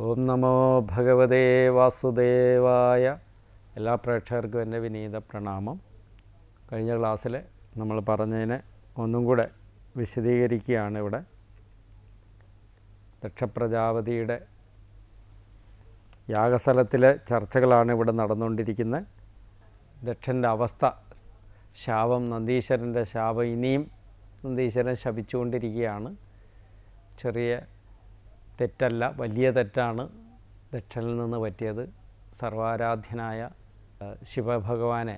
ഓം നമോ ഭഗവതേ വാസുദേവായ എല്ലാ പ്രേക്ഷകർക്കും എൻ്റെ വിനീത പ്രണാമം കഴിഞ്ഞ ക്ലാസ്സിൽ നമ്മൾ പറഞ്ഞതിനെ ഒന്നും കൂടെ വിശദീകരിക്കുകയാണ് ഇവിടെ ദക്ഷപ്രജാപതിയുടെ യാഗസ്ഥലത്തിലെ ചർച്ചകളാണ് ഇവിടെ നടന്നുകൊണ്ടിരിക്കുന്നത് ദക്ഷൻ്റെ അവസ്ഥ ശാപം നന്ദീശ്വരൻ്റെ ശാപം ഇനിയും നന്ദീശ്വരൻ ശപിച്ചുകൊണ്ടിരിക്കുകയാണ് ചെറിയ തെറ്റല്ല വലിയ തെറ്റാണ് ദക്ഷനിൽ നിന്ന് പറ്റിയത് സർവാരാധ്യനായ ആ, ശിവഭഗവാനെ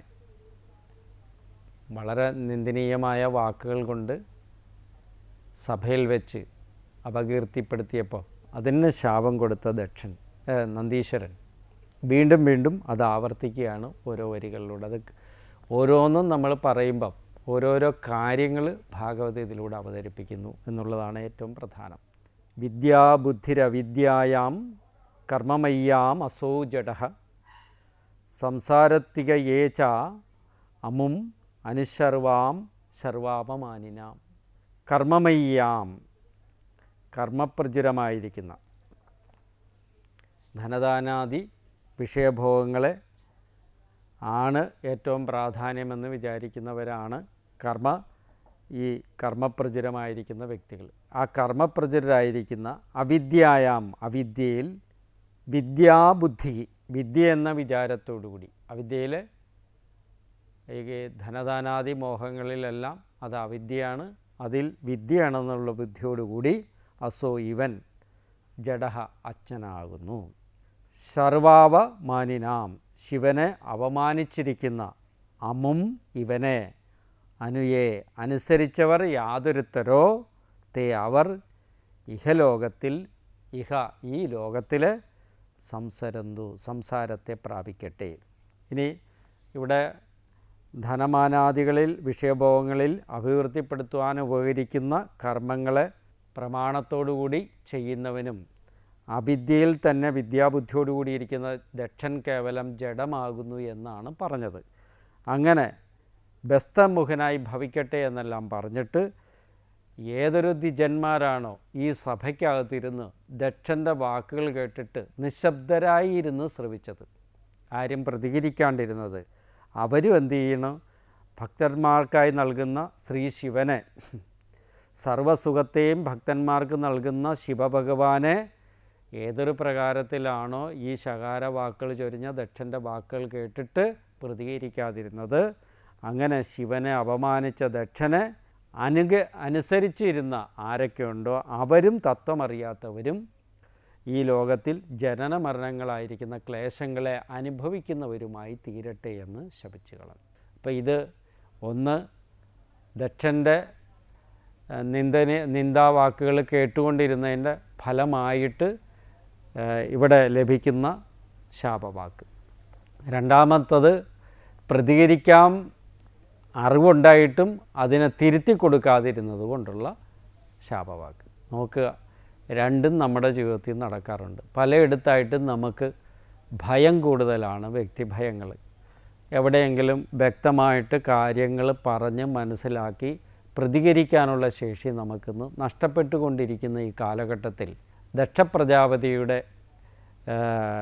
വളരെ നിന്ദനീയമായ വാക്കുകൾ കൊണ്ട് സഭയിൽ വെച്ച് അപകീർത്തിപ്പെടുത്തിയപ്പോൾ അതിന് ശാപം കൊടുത്ത ദക്ഷൻ ഏ, നന്ദീശ്വരൻ വീണ്ടും വീണ്ടും അത് ആവർത്തിക്കുകയാണ് ഓരോ വരികളിലൂടെ അത് ഓരോന്നും നമ്മൾ പറയുമ്പം ഓരോരോ കാര്യങ്ങൾ ഭാഗവത ഇതിലൂടെ അവതരിപ്പിക്കുന്നു എന്നുള്ളതാണ് ഏറ്റവും പ്രധാനം വിദ്യാബുദ്ധിരവിദ്യായാം കർമ്മമയ്യാം അസോ ജഡ സംസാരത്തിക യേ ച അമും അനുശർവാം ശർവാപമാനിനാം കർമ്മമയ്യാം കർമ്മപ്രചുരമായിരിക്കുന്ന ധനദാനാദി വിഷയഭോഗങ്ങളെ ആണ് ഏറ്റവും പ്രാധാന്യമെന്ന് വിചാരിക്കുന്നവരാണ് കർമ്മ ഈ കർമ്മപ്രചുരമായിരിക്കുന്ന വ്യക്തികൾ ആ കർമ്മപ്രചുരരായിരിക്കുന്ന അവിദ്യായാം അവിദ്യയിൽ വിദ്യാബുദ്ധി വിദ്യ എന്ന വിചാരത്തോടുകൂടി അവിദ്യയിൽ ഈ ധനദാനാദി മോഹങ്ങളിലെല്ലാം അത് അവിദ്യയാണ് അതിൽ വിദ്യയാണെന്നുള്ള ബുദ്ധിയോടുകൂടി അസോ ഇവൻ ജഡഹ അച്ഛനാകുന്നു സർവാവ മാനിനാം ശിവനെ അവമാനിച്ചിരിക്കുന്ന അമും ഇവനെ അനുയെ അനുസരിച്ചവർ യാതൊരുത്തരോ തേ അവർ ഇഹലോകത്തിൽ ഇഹ ഈ ലോകത്തിൽ സംസരന്തു സംസാരത്തെ പ്രാപിക്കട്ടെ ഇനി ഇവിടെ ധനമാനാദികളിൽ വിഷയഭോഗങ്ങളിൽ അഭിവൃദ്ധിപ്പെടുത്തുവാൻ ഉപകരിക്കുന്ന കർമ്മങ്ങളെ പ്രമാണത്തോടുകൂടി ചെയ്യുന്നവനും അവിദ്യയിൽ തന്നെ വിദ്യാബുദ്ധിയോടുകൂടി ഇരിക്കുന്ന ദക്ഷൻ കേവലം ജഡമാകുന്നു എന്നാണ് പറഞ്ഞത് അങ്ങനെ ബസ്തമുഖനായി ഭവിക്കട്ടെ എന്നെല്ലാം പറഞ്ഞിട്ട് ഏതൊരു ദ്വിജന്മാരാണോ ഈ സഭയ്ക്കകത്തിരുന്ന് ദക്ഷൻ്റെ വാക്കുകൾ കേട്ടിട്ട് നിശബ്ദരായി ഇരുന്ന് ശ്രവിച്ചത് ആരും പ്രതികരിക്കാണ്ടിരുന്നത് അവരും എന്ത് ചെയ്യണം ഭക്തന്മാർക്കായി നൽകുന്ന ശ്രീ ശിവനെ സർവസുഖത്തെയും ഭക്തന്മാർക്ക് നൽകുന്ന ശിവഭഗവാനെ ഏതൊരു പ്രകാരത്തിലാണോ ഈ ശകാര വാക്കുകൾ ചൊരിഞ്ഞ ദക്ഷൻ്റെ വാക്കുകൾ കേട്ടിട്ട് പ്രതികരിക്കാതിരുന്നത് അങ്ങനെ ശിവനെ അപമാനിച്ച ദക്ഷനെ അനുഗ അനുസരിച്ചിരുന്ന ആരൊക്കെയുണ്ടോ അവരും തത്വമറിയാത്തവരും ഈ ലോകത്തിൽ ജനന മരണങ്ങളായിരിക്കുന്ന ക്ലേശങ്ങളെ അനുഭവിക്കുന്നവരുമായി തീരട്ടെ എന്ന് ശപിച്ചു കളഞ്ഞു അപ്പോൾ ഇത് ഒന്ന് ദക്ഷൻ്റെ ഏഹ്, നിന്ദന നിന്ദാവാക്കുകൾ കേട്ടുകൊണ്ടിരുന്നതിൻ്റെ ഫലമായിട്ട് ഏഹ്, ഇവിടെ ലഭിക്കുന്ന ശാപവാക്ക് രണ്ടാമത്തത് പ്രതികരിക്കാൻ അറിവുണ്ടായിട്ടും അതിനെ തിരുത്തി കൊടുക്കാതിരുന്നത് കൊണ്ടുള്ള ശാപവാക്ക് നോക്കുക രണ്ടും നമ്മുടെ ജീവിതത്തിൽ നടക്കാറുണ്ട് പലയിടത്തായിട്ടും നമുക്ക് ഭയം കൂടുതലാണ് വ്യക്തിഭയങ്ങൾ എവിടെയെങ്കിലും വ്യക്തമായിട്ട് കാര്യങ്ങൾ പറഞ്ഞ് മനസ്സിലാക്കി പ്രതികരിക്കാനുള്ള ശേഷി നമുക്കിന്ന് നഷ്ടപ്പെട്ടുകൊണ്ടിരിക്കുന്ന ഈ കാലഘട്ടത്തിൽ ദക്ഷപ്രജാപതിയുടെ ആ,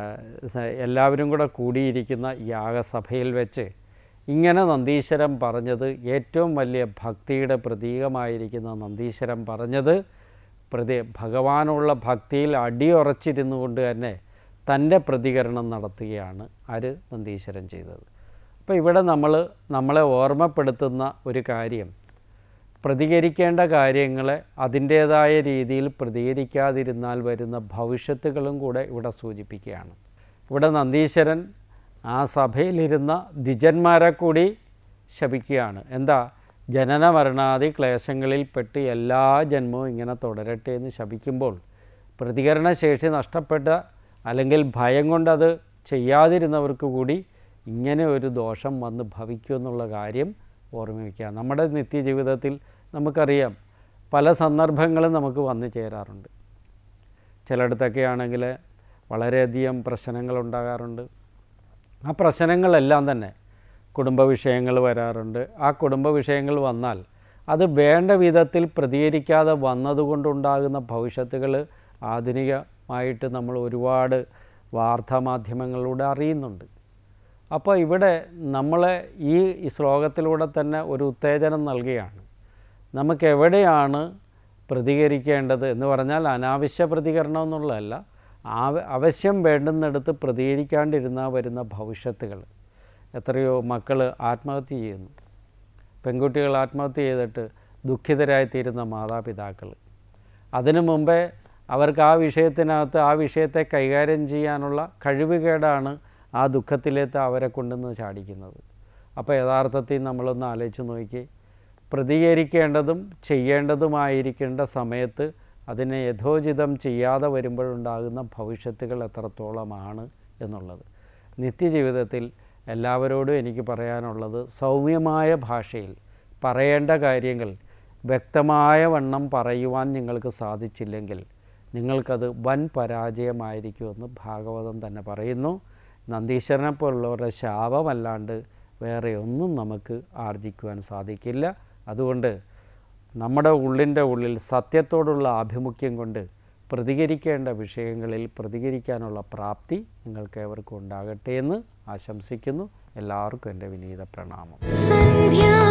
സ- എല്ലാവരും കൂടെ കൂടിയിരിക്കുന്ന യാഗസഭയിൽ വെച്ച് ഇങ്ങനെ നന്ദീശ്വരം പറഞ്ഞത് ഏറ്റവും വലിയ ഭക്തിയുടെ പ്രതീകമായിരിക്കുന്ന നന്ദീശ്വരം പറഞ്ഞത് പ്രതി ഭഗവാനുള്ള ഭക്തിയിൽ അടിയുറച്ചിരുന്നു കൊണ്ട് തന്നെ തൻ്റെ പ്രതികരണം നടത്തുകയാണ് ആര് നന്ദീശ്വരൻ ചെയ്തത് അപ്പോൾ ഇവിടെ നമ്മൾ നമ്മളെ ഓർമ്മപ്പെടുത്തുന്ന ഒരു കാര്യം പ്രതികരിക്കേണ്ട കാര്യങ്ങളെ അതിൻ്റേതായ രീതിയിൽ പ്രതികരിക്കാതിരുന്നാൽ വരുന്ന ഭവിഷ്യത്തുകളും കൂടെ ഇവിടെ സൂചിപ്പിക്കുകയാണ് ഇവിടെ നന്ദീശ്വരൻ ആ സഭയിലിരുന്ന ദ്വിജന്മാരെ കൂടി ശപിക്കുകയാണ് എന്താ ജനന മരണാദി ക്ലേശങ്ങളിൽ പെട്ട് എല്ലാ ജന്മവും ഇങ്ങനെ തുടരട്ടെ എന്ന് ശപിക്കുമ്പോൾ പ്രതികരണശേഷി നഷ്ടപ്പെട്ട അല്ലെങ്കിൽ ഭയം കൊണ്ടത് ചെയ്യാതിരുന്നവർക്ക് കൂടി ഇങ്ങനെ ഒരു ദോഷം വന്ന് ഭവിക്കുമെന്നുള്ള കാര്യം ഓർമ്മിക്കുക നമ്മുടെ നിത്യജീവിതത്തിൽ നമുക്കറിയാം പല സന്ദർഭങ്ങളും നമുക്ക് വന്നു ചേരാറുണ്ട് ചിലയിടത്തൊക്കെ ആണെങ്കിൽ വളരെയധികം പ്രശ്നങ്ങൾ ഉണ്ടാകാറുണ്ട് ആ പ്രശ്നങ്ങളെല്ലാം തന്നെ കുടുംബ വിഷയങ്ങൾ വരാറുണ്ട് ആ കുടുംബ വിഷയങ്ങൾ വന്നാൽ അത് വേണ്ട വിധത്തിൽ പ്രതികരിക്കാതെ വന്നതുകൊണ്ടുണ്ടാകുന്ന ഭവിഷ്യത്തുകൾ ആധുനിക ആയിട്ട് നമ്മൾ ഒരുപാട് വാർത്താമാധ്യമങ്ങളിലൂടെ അറിയുന്നുണ്ട് അപ്പോൾ ഇവിടെ നമ്മളെ ഈ ഈ ശ്ലോകത്തിലൂടെ തന്നെ ഒരു ഉത്തേജനം നൽകുകയാണ് നമുക്ക് എവിടെയാണ് പ്രതികരിക്കേണ്ടത് എന്ന് പറഞ്ഞാൽ അനാവശ്യ പ്രതികരണം എന്നുള്ളതല്ല ആവ അവശ്യം വേണ്ടുന്നിടത്ത് പ്രതികരിക്കാണ്ടിരുന്നാൽ വരുന്ന ഭവിഷ്യത്തുകൾ എത്രയോ മക്കൾ ആത്മഹത്യ ചെയ്യുന്നു പെൺകുട്ടികൾ ആത്മഹത്യ ചെയ്തിട്ട് ദുഃഖിതരായിത്തീരുന്ന മാതാപിതാക്കൾ അതിനു മുമ്പേ അവർക്ക് ആ വിഷയത്തിനകത്ത് ആ വിഷയത്തെ കൈകാര്യം ചെയ്യാനുള്ള കഴിവുകേടാണ് ആ ദുഃഖത്തിലേക്ക് അവരെ കൊണ്ടുവന്ന് ചാടിക്കുന്നത് അപ്പോൾ യഥാർത്ഥത്തിൽ നമ്മളൊന്ന് ആലോചിച്ച് നോക്കി പ്രതികരിക്കേണ്ടതും ചെയ്യേണ്ടതുമായിരിക്കേണ്ട സമയത്ത് അതിനെ യഥോചിതം ചെയ്യാതെ വരുമ്പോഴുണ്ടാകുന്ന ഭവിഷ്യത്തുകൾ എത്രത്തോളമാണ് എന്നുള്ളത് നിത്യജീവിതത്തിൽ എല്ലാവരോടും എനിക്ക് പറയാനുള്ളത് സൗമ്യമായ ഭാഷയിൽ പറയേണ്ട കാര്യങ്ങൾ വ്യക്തമായ വണ്ണം പറയുവാൻ നിങ്ങൾക്ക് സാധിച്ചില്ലെങ്കിൽ നിങ്ങൾക്കത് വൻ പരാജയമായിരിക്കുമെന്ന് ഭാഗവതം തന്നെ പറയുന്നു നന്ദീശ്വരനെ പോലുള്ളവരുടെ ശാപമല്ലാണ്ട് വേറെ ഒന്നും നമുക്ക് ആർജിക്കുവാൻ സാധിക്കില്ല അതുകൊണ്ട് നമ്മുടെ ഉള്ളിൻ്റെ ഉള്ളിൽ സത്യത്തോടുള്ള ആഭിമുഖ്യം കൊണ്ട് പ്രതികരിക്കേണ്ട വിഷയങ്ങളിൽ പ്രതികരിക്കാനുള്ള പ്രാപ്തി നിങ്ങൾക്ക് ഏവർക്കും ഉണ്ടാകട്ടെ എന്ന് ആശംസിക്കുന്നു എല്ലാവർക്കും എൻ്റെ വിനീത പ്രണാമം സന്ധ്യാ